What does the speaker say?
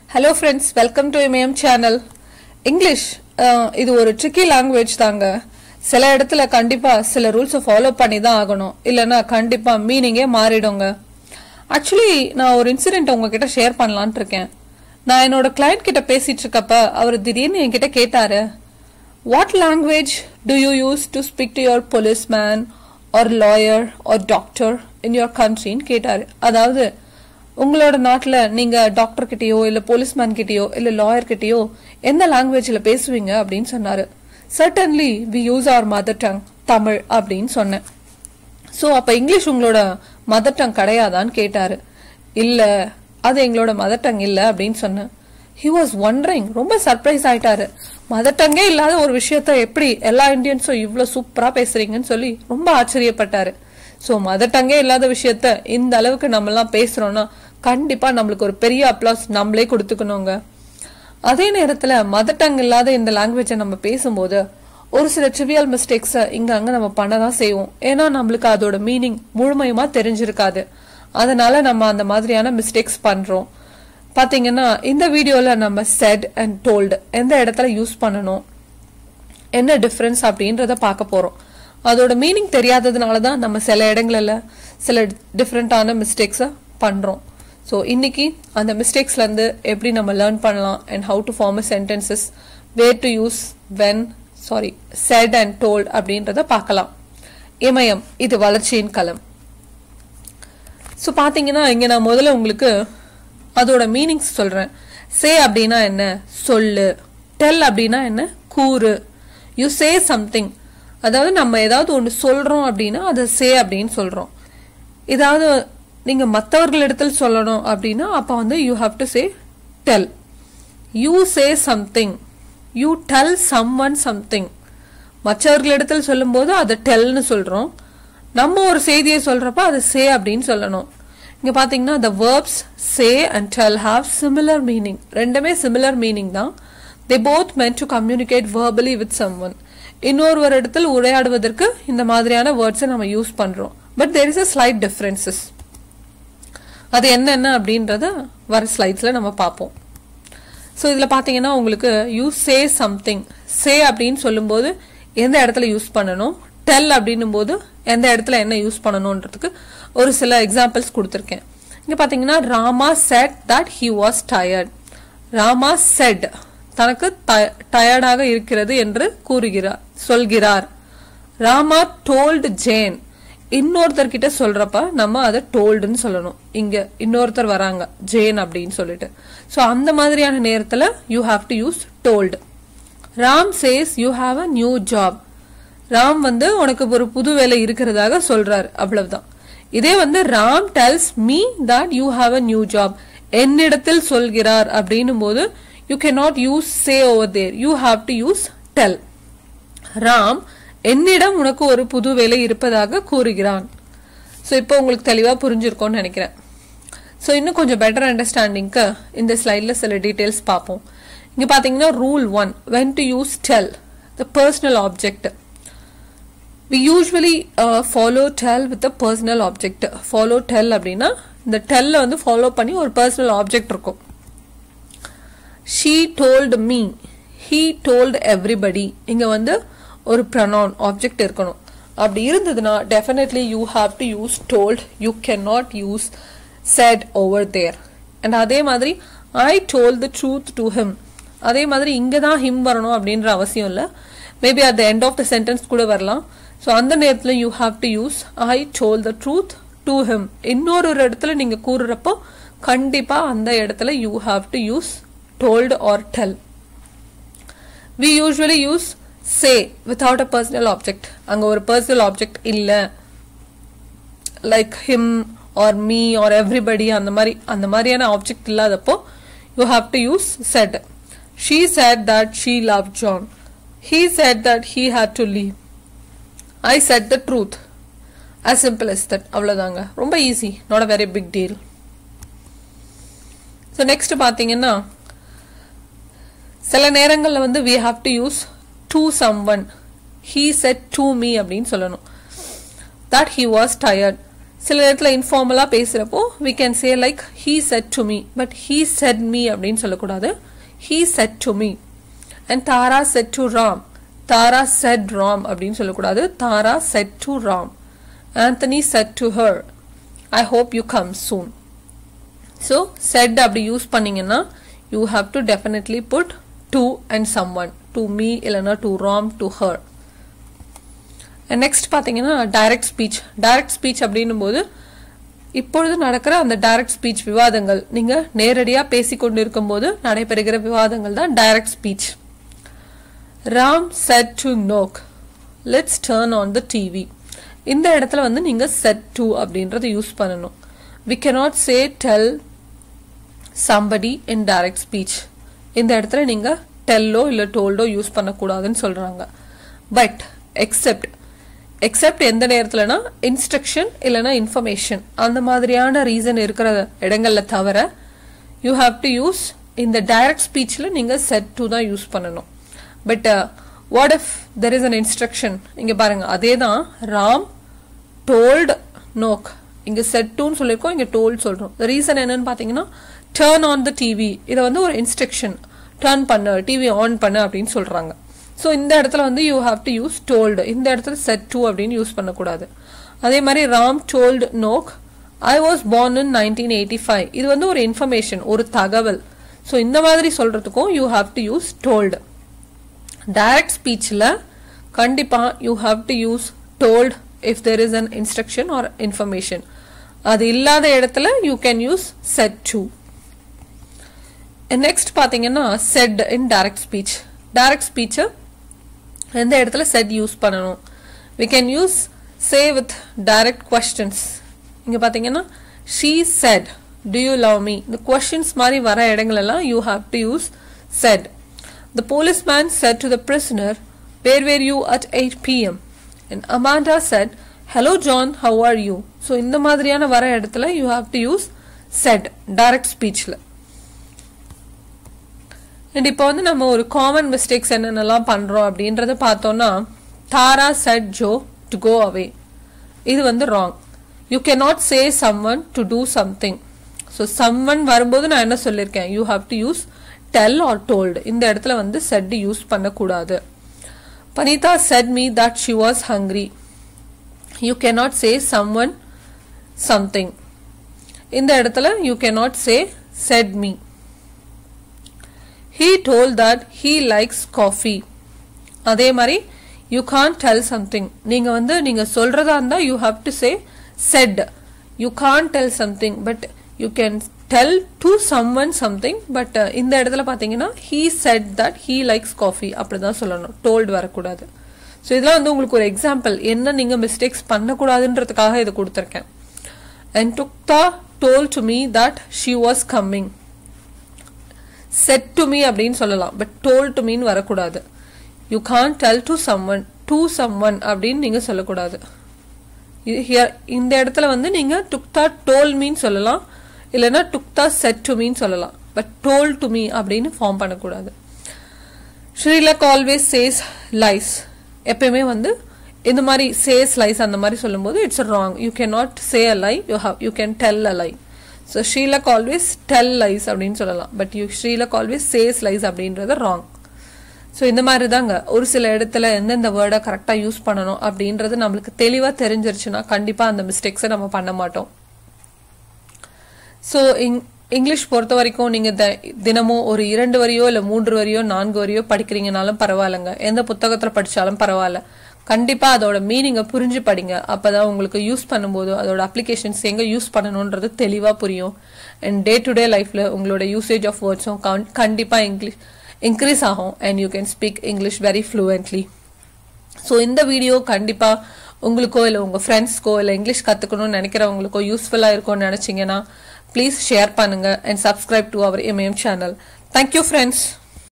hello friends welcome to Imayam channel English இது ஒரு tricky language தாங்க சில இடத்துல கண்டிப்பா சில ரூல்ஸை ஃபாலோ பண்ணி தான் ஆகணும் இல்லைன்னா கண்டிப்பா மீனிங்கே மாறிடுங்க ஆக்சுவலி நான் ஒரு இன்சிடென்ட் உங்ககிட்ட ஷேர் பண்ணலான்ட்டு இருக்கேன் நான் என்னோட கிளைண்ட் கிட்ட பேசிட்டு இருக்கப்ப அவர் திடீர்னு என்கிட்ட கேட்டாரு what language do you use to speak to your policeman or lawyer or doctor in your கண்ட்ரின்னு கேட்டாரு அதாவது உங்களோட நாட்டில் நீங்க டாக்டர் கிட்டயோ இல்ல போலீஸ்மேன் கிட்டயோ இல்ல லாயர் கிட்டயோ எந்த லாங்குவேஜ்ல பேசுவீங்க அப்படின்னு சொன்னாரு certainly we use our mother tongue Tamil அப்படின்னு சொன்னேன் ஸோ அப்ப இங்கிலீஷ் உங்களோட மதர் டங் கிடையாதான்னு கேட்டாரு இல்ல அது எங்களோட மதர் டங் இல்ல அப்படின்னு சொன்னேன் ஹி வாஸ் ஒண்டரிங் ரொம்ப சர்ப்ரைஸ் ஆயிட்டாரு மதர் டங்கே இல்லாத ஒரு விஷயத்த எப்படி எல்லா இந்தியன்ஸும் இவ்வளோ சூப்பரா பேசுறீங்கன்னு சொல்லி ரொம்ப ஆச்சரியப்பட்டாரு ஸோ மதர் டங்கே இல்லாத விஷயத்த இந்த அளவுக்கு நம்மலாம் பேசுறோம்னா கண்டிப்பா நம்மளுக்கு ஒரு பெரிய அப்ளாஸ் நம்மளே கொடுத்துக்கணுங்க அதே நேரத்துல மதர் டங் இல்லாத இந்த லாங்குவேஜை நம்ம பேசும்போது ஒரு சில ட்ரிவியல் மிஸ்டேக்ஸை இங்க அங்க நம்ம பண்ணதான் செய்வோம் ஏன்னா நம்மளுக்கு அதோட மீனிங் முழுமையுமா தெரிஞ்சிருக்காது அதனால நம்ம அந்த மாதிரியான மிஸ்டேக்ஸ் பண்றோம் பாத்தீங்கன்னா இந்த வீடியோல நம்ம செட் அண்ட் டோல்டு எந்த இடத்துல யூஸ் பண்ணணும் என்ன டிஃப்ரென்ஸ் அப்படின்றத பார்க்க போறோம் அதோட மீனிங் தெரியாததுனால தான் நம்ம சில இடங்கள்ல சில டிஃப்ரெண்டான மிஸ்டேக்ஸை பண்றோம் ஸோ இன்னைக்கு அந்த மிஸ்டேக்ஸ்ல இருந்து எப்படி நம்ம லேர்ன் பண்ணலாம் and how to form a sentences where to use when sorry said and told அப்படின்றத பார்க்கலாம் இமயம் இது வளர்ச்சியின் களம் ஸோ பார்த்தீங்கன்னா இங்கே நான் முதல்ல உங்களுக்கு அதோட மீனிங்ஸ் சொல்கிறேன் சே அப்படின்னா என்ன சொல்லு டெல் அப்படின்னா என்ன கூறு யூ சே சம்திங் அதாவது நம்ம ஏதாவது ஒன்று சொல்கிறோம் அப்படின்னா அதை சே அப்படின்னு சொல்கிறோம் ஏதாவது நீங்கள் மற்றவர்களிடத்தில் சொல்லணும் அப்படின்னா அப்போ வந்து you have to say tell you say something you tell someone something மற்றவர்களிடத்தில் சொல்லும்போது அதை டெல்னு சொல்கிறோம் நம்ம ஒரு செய்தியை சொல்கிறப்ப அதை சே அப்படின்னு சொல்லணும் இங்கே பார்த்தீங்கன்னா the verbs say and tell have similar meaning ரெண்டுமே சிமிலர் மீனிங் தான் they both meant to communicate verbally with someone இன்னொரு இடத்தில் உரையாடுவதற்கு இந்த மாதிரியான வேர்ட்ஸை நம்ம யூஸ் பண்ணுறோம் but there is a slight differences அது என்னென்ன அப்படின்றத வர ஸ்லைட்ஸில் நம்ம பார்ப்போம் ஸோ இதில் பார்த்தீங்கன்னா உங்களுக்கு யூ சே சம்திங் சே அப்படின்னு சொல்லும்போது எந்த இடத்துல யூஸ் பண்ணணும் டெல் அப்படின்னும் போது எந்த இடத்துல என்ன யூஸ் பண்ணணுன்றதுக்கு ஒரு சில எக்ஸாம்பிள்ஸ் கொடுத்துருக்கேன் இங்கே பார்த்தீங்கன்னா Rama said that he was tired Rama said தனக்கு டயர்டாக இருக்கிறது என்று கூறுகிறார் சொல்கிறார் ராமா டோல்டு ஜேன் இன்னொருத்தர் கிட்ட சொல்றப்ப நம்ம அதை டோல்டுன்னு சொல்லணும் இங்க இன்னொருத்தர் வராங்க ஜேன் அப்படின்னு சொல்லிட்டு ஸோ அந்த மாதிரியான நேரத்தில் you have to use told Ram says you have a new job Ram வந்து உனக்கு ஒரு புது வேலை இருக்கிறதாக சொல்றாரு அவ்வளவுதான் இதே வந்து Ram tells me that you have a new job என்னிடத்தில் சொல்கிறார் அப்படின்னும் போது you can not use say over there you have to use tell Ram என்னிடம் உனக்கு ஒரு புது வேலை இருப்பதாக கூறுகிறான் ஸோ இப்போ உங்களுக்கு தெளிவாக புரிஞ்சிருக்கோன்னு நினைக்கிறேன் ஸோ இன்னும் கொஞ்சம் பெட்டர் அண்டர்ஸ்டாண்டிங்க்கு இந்த ஸ்லைடில் சில டீட்டெயில்ஸ் பார்ப்போம் இங்கே பார்த்தீங்கன்னா rule one when to use tell the personal object we usually follow tell with a personal object follow tell அப்படின்னா இந்த டெல்ல வந்து ஃபாலோ பண்ணி ஒரு பர்சனல் ஆப்ஜெக்ட் இருக்கும் she told me he told everybody இங்கே வந்து ஒரு ப்ரனவுன் ஆப்ஜெக்ட் இருக்கணும் அப்படி இருந்ததுன்னா definitely you have to use told you can not use said over there and அதே மாதிரி I told the truth to him அதே மாதிரி இங்கே தான் ஹிம் வரணும் அப்படின்ற அவசியம் இல்லை maybe at the end of the sentence கூட வரலாம் ஸோ அந்த நேரத்தில் you have to use I told the truth to him இன்னொரு ஒரு இடத்துல நீங்கள் கூறுறப்போ கண்டிப்பாக அந்த இடத்துல you have to use told or tell we usually use say without a personal object அங்கே ஒரு பர்சனல் ஆப்ஜெக்ட் இல்லை like him or me or everybody அந்த மாதிரி அந்த மாதிரியான ஆப்ஜெக்ட் இல்லாதப்போ you have to use said she said that she love John he said that he had to leave I said the truth as simple as that அவ்வளோதாங்க ரொம்ப easy not a very big deal so next பார்த்தீங்கன்னா சில நேரங்களில் வந்து we have to use to someone he said to me அப்படின்னு சொல்லணும் that he was tired சில நேரத்தில் இன்ஃபார்மலாக பேசுகிறப்போ we can say like he said to me but he said me அப்படின்னு சொல்லக்கூடாது he said to me and Tara said to Ram Tara said Ram அப்படின்னு சொல்லக்கூடாது Tara said to Ram Anthony said to her I hope you come soon so said அப்படி use பண்ணீங்கன்னா you have to definitely put to and someone to me இல்லைன்னா to Ram to her next பார்த்தீங்கன்னா direct speech direct speech அப்படின்னும் போது இப்பொழுது நடக்கிற அந்த direct speech விவாதங்கள் நீங்க நேரடியா பேசிக்கொண்டு இருக்கும்போது நடைபெறுகிற விவாதங்கள் தான் direct speech Ram said to Nok let's turn on the TV இந்த இடத்துல வந்து நீங்க செட் டு அப்படின்றத யூஸ் பண்ணணும் we cannot say tell somebody in direct speech இந்த இடத்துல நீங்க டெல்லோ இல்ல டோல்டோ யூஸ் பண்ணக்கூடாதுன்னு சொல்றாங்க பட் எக்ஸெப்ட் எக்ஸெப்ட் எந்த நேரத்துலனா இன்ஸ்ட்ரக்ஷன் இல்லைன்னா இன்ஃபர்மேஷன் அந்த மாதிரியான ரீசன் இருக்கிற இடங்கள்ல தவிர யூ ஹாவ் டு யூஸ் இந்த டைரக்ட் ஸ்பீச்சில் நீங்கள் செட் டு தான் யூஸ் பண்ணணும் but what if there is an instruction இங்கே பாருங்க அதே தான் ராம் டோல்டு நோக் இங்க செட் டூன்னு சொல்லியிருக்கோம் இங்க டோல்ட் சொல்றோம் ரீசன் என்னன்னு பாத்தீங்கன்னா டேர்ன் ஆன் த டிவி இதை வந்து ஒரு இன்ஸ்ட்ரக்ஷன் டேர்ன் பண்ணு டிவி ஆன் பண்ணு அப்படின்னு சொல்றாங்க ஸோ இந்த இடத்துல வந்து you have to use told இந்த இடத்துல செட் டூ அப்படின்னு யூஸ் பண்ணக்கூடாது அதே மாதிரி Ram told Nok I was born in nineteen eighty five இது வந்து ஒரு இன்ஃபர்மேஷன் ஒரு தகவல் ஸோ இந்த மாதிரி சொல்றதுக்கும் you have to use told direct ஸ்பீச்சில் கண்டிப்பாக you have to use told if there is an instruction or information அது இல்லாத இடத்துல you can use said to next பார்த்தீங்கன்னா said in direct speech direct ஸ்பீச்சை எந்த இடத்துல செட் யூஸ் பண்ணணும் we can use say with direct questions இங்கே பார்த்தீங்கன்னா she said to you love me இந்த கொஸ்டின்ஸ் மாதிரி வர இடங்களெல்லாம் you have to use set the policeman said to the prisoner where were you at eight PM and Amanda said hello John how are you so இந்த மாதிரியான வர இடத்துல you have to use said direct ஸ்பீச்சில் and இப்போ வந்து நம்ம ஒரு common mistakes என்னென்னலாம் பண்ணுறோம் அப்படின்றத பார்த்தோம்னா Tara said Joe to go away இது வந்து wrong you can not say someone to do something so someone வரும்போது நான் என்ன சொல்லியிருக்கேன் you have to use tell or told இந்த இடத்துல வந்து செட் யூஸ் பண்ணக்கூடாது Banita said me that she was hungry you can not say someone something இந்த இடத்துல you can not say said me he told that he likes coffee அதே மாதிரி you can't tell something நீங்க வந்து நீங்க சொல்றதா இருந்தா you have to say said you can't tell something but you can tell to someone something but இந்த இடத்துல பாத்தீங்கன்னா he said that he likes coffee அப்படிதான் சொல்லணும் டோல்டு வரக்கூடாது ஸோ இதெல்லாம் வந்து உங்களுக்கு ஒரு எக்ஸாம்பிள் என்ன நீங்க மிஸ்டேக்ஸ் பண்ணக்கூடாதுன்றதுக்காக இதை கொடுத்துருக்கேன் அண்ட் டுக்தா told to me that she was coming said to me அப்படின்னு சொல்லலாம் பட் டோல் டு மீன் வரக்கூடாது you can't tell to someone to someone அப்படின்னு நீங்க சொல்லக்கூடாது இந்த இடத்துல வந்து நீங்க டுக்தா டோல் மீன் சொல்லலாம் இல்லைன்னா டுக்தா செட் டு மீன் சொல்லலாம் பட் டோல் டு மீ அப்படின்னு ஃபார்ம் பண்ணக்கூடாது ஸ்ரீலக் ஆல்வேஸ் சேஸ் லைஸ் எப்பயுமே வந்து இந்த மாதிரி சேஸ் லைஸ் அந்த மாதிரி சொல்லும்போது it's wrong you can not say a lie you how you can tell a lie so Sherlock always tell lies அப்படின்னு சொல்லலாம் but you Sherlock always says lies அப்படின்றது ராங் ஸோ இந்த மாதிரி தாங்க ஒரு சில இடத்துல எந்தெந்த வேர்டை கரெக்டாக யூஸ் பண்ணணும் அப்படின்றது நம்மளுக்கு தெளிவாக தெரிஞ்சிருச்சுன்னா கண்டிப்பாக அந்த மிஸ்டேக்ஸை நம்ம பண்ண மாட்டோம் ஸோ இங் இங்கிலீஷ் பொறுத்த வரைக்கும் நீங்கள் த தினமும் ஒரு இரண்டு வரியோ இல்லை மூன்று வரியோ நான்கு வரியோ படிக்கிறீங்கனாலும் பரவாயில்லைங்க எந்த புத்தகத்தில் படித்தாலும் பரவாயில்ல கண்டிப்பாக அதோட மீனிங்கை புரிஞ்சு படிங்க அப்போ தான் உங்களுக்கு யூஸ் பண்ணும்போது அதோட அப்ளிகேஷன்ஸ் எங்கே யூஸ் பண்ணணுன்றது தெளிவாக புரியும் அண்ட் டே டு டே லைஃப்பில் உங்களோட யூசேஜ் ஆஃப் வேர்ட்ஸும் கண்டிப்பாக இங்கிலீஷ் இன்க்ரீஸ் ஆகும் and you can speak English very fluently so இந்த வீடியோ கண்டிப்பாக உங்களுக்கோ இல்லை உங்கள் ஃப்ரெண்ட்ஸ்க்கோ இல்லை இங்கிலீஷ் கற்றுக்கணும்னு நினைக்கிறவங்களுக்கோ யூஸ்ஃபுல்லாக இருக்கும்னு நினச்சிங்கன்னா ப்ளீஸ் ஷேர் பண்ணுங்கள் and subscribe to our MAM channel thank you friends